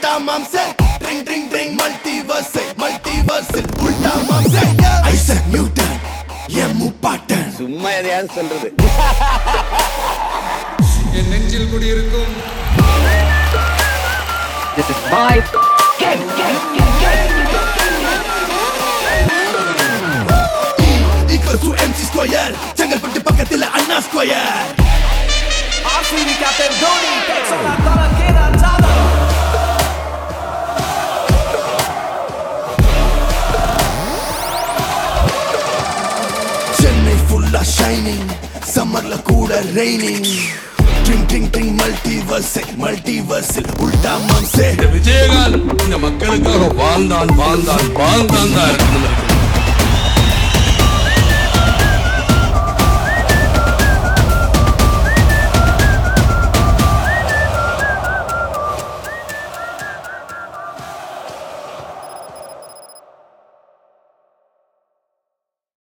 உல்டா மாம்சே ட்ரிங் ட்ரிங் ட்ரிங் மல்டிவர்ஸ் மல்டிவர்ஸ் உல்டா மாம்சே ஐசக் நியூட்டன் என் முப்பாட்டன் சும்மா எதையாவது சொல்றது என் நெஞ்சில் குடியிருக்கும் equal to MC square Chengalpattu பக்கத்துல Anna square RCB captain Dhoni takes on Antara Kedan Jadhav. Chennai ஃபுல்லா ஷைனிங் சம்மர்ல கூட ரெய்னிங் ட்ரிங் ட்ரிங் ட்ரிங் மல்டிவர்ஸ் மல்டிவர்ஸ் உல்டா மாம்சே விஜயகாந்த் இந்த மக்களுக்காக வாழ்ந்தான் வாழ்ந்தான் வாழ்ந்தான் தான் இருக்கணும்